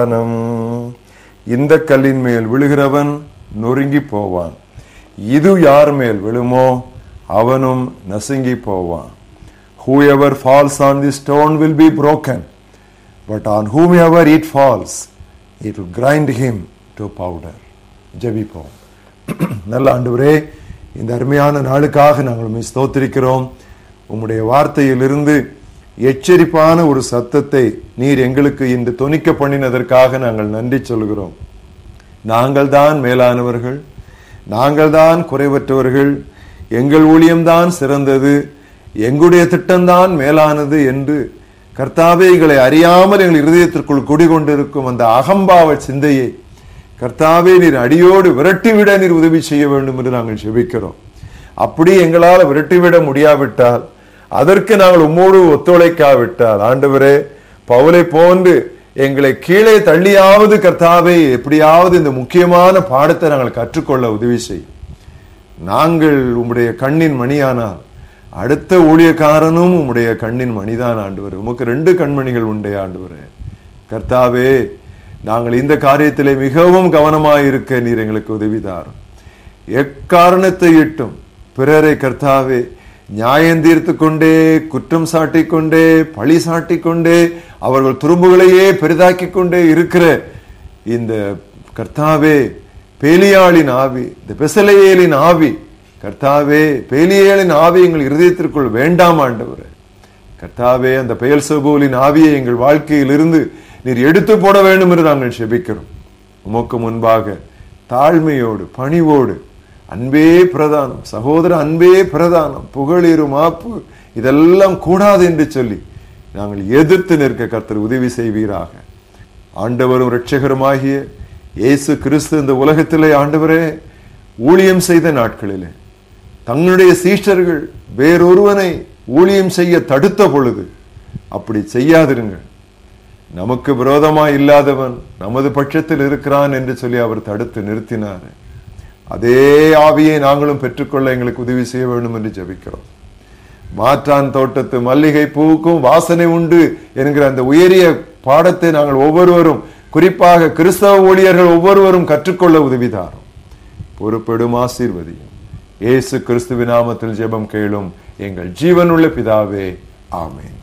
வசனம், இந்த கல்லின் மேல் விழுகிறவன் நொறுங்கி போவான் இது யார் மேல் விழுமோ அவனும் நசுங்கி போவான் whoever falls on this stone will be broken but on whomever it falls it will grind him to powder ஜெபிப்போம் நல்ல ஆண்டவரே இந்த அருமையான நாளுக்காக நாங்கள் உம்மை ஸ்தோத்திரிக்கிறோம் உம்முடைய வார்த்தையிலிருந்து எச்சரிப்பான ஒரு சத்தத்தை நீர் எங்களுக்கு இன்று தொனிக்க பண்ணினதற்காக நாங்கள் நன்றி சொல்கிறோம் நாங்கள் தான் மேலானவர்கள் நாங்கள் தான் குறைவற்றவர்கள் எங்கள் ஊழியம்தான் சிறந்தது எங்களுடைய திட்டம்தான் மேலானது என்று கர்த்தாவே எங்களை அறியாமல் எங்கள் இருதயத்திற்குள் குடிகொண்டிருக்கும் அந்த அகம்பாவ சிந்தையை கர்த்தாவே நீர் அடியோடு விரட்டிவிட நீர் உதவி செய்ய வேண்டும் என்று நாங்கள் செபிக்கிறோம் அப்படி எங்களால் விரட்டிவிட முடியாவிட்டால் அதற்கு நாங்கள் உம்மோடு ஒத்துழைக்காவிட்டால் ஆண்டவரே பவுலை போன்று எங்களை கீழே தள்ளியாவது கர்த்தாவே எப்படியாவது இந்த முக்கியமான பாடத்தை நாங்கள் கற்றுக்கொள்ள உதவி செய் நாங்கள் உம்முடைய கண்ணின் மணியானால் அடுத்த ஊழியக்காரனும் உம்முடைய கண்ணின் மணிதான் ஆண்டவர் உமக்கு ரெண்டு கண்மணிகள் உண்டே ஆண்டவர் கர்த்தாவே நாங்கள் இந்த காரியத்திலே மிகவும் கவனமாயிருக்க நீர் எங்களுக்கு உதவிதார் எக்காரணத்தை இட்டும் பிறரை கர்த்தாவே நியாயம் தீர்த்து கொண்டே குற்றம் சாட்டிக் கொண்டே பழி சாட்டிக் கொண்டே அவர்கள் துரும்புகளையே பெரிதாக்கி கொண்டே இருக்கிற இந்த கர்த்தாவே பேலியாளின் ஆவி இந்த பெசலையேலின் ஆவி கர்த்தாவே பேலியேலின் ஆவி எங்கள் இருதயத்திற்குள் வேண்டாம் ஆண்டவரே கர்த்தாவே அந்த பெயல் சபோலின் ஆவியை எங்கள் வாழ்க்கையில் இருந்து நீர் எடுத்து போட வேண்டும் என்று நாங்கள் செபிக்கிறோம் உமக்கு முன்பாக தாழ்மையோடு பணிவோடு அன்பே பிரதானம் சகோதர அன்பே பிரதானம் புகழீரு மாப்பு இதெல்லாம் கூடாது என்று சொல்லி நாங்கள் எதிர்த்து நிற்க கர்த்தர் உதவி செய்வீராக ஆண்டவரும் இரட்சகருமாகிய இயேசு கிறிஸ்து இந்த உலகத்திலே ஆண்டவரே ஊழியம் செய்த நாட்களிலே தங்களுடைய சீஷர்கள் வேறொருவனை ஊழியம் செய்ய தடுத்த பொழுது அப்படி செய்யாதிருங்கள் நமக்கு விரோதமா இல்லாதவன் நமது பட்சத்தில் இருக்கிறான் என்று சொல்லி அவர் தடுத்து நிறுத்தினார் அதே ஆவியை நாங்களும் பெற்றுக்கொள்ள எங்களுக்கு உதவி செய்ய வேண்டும் என்று ஜெபிக்கிறோம் மாற்றான் தோட்டத்து மல்லிகை பூவுக்கும் வாசனை உண்டு என்கிற அந்த உயரிய பாடத்தை நாங்கள் ஒவ்வொருவரும் குறிப்பாக கிறிஸ்தவ ஊழியர்கள் ஒவ்வொருவரும் கற்றுக்கொள்ள உதவிதாரும் பொறுப்பெடும் ஆசீர்வதியும் இயேசு கிறிஸ்துவின் நாமத்தில் ஜெபம் கேளும் எங்கள் ஜீவனுள்ள பிதாவே ஆமென்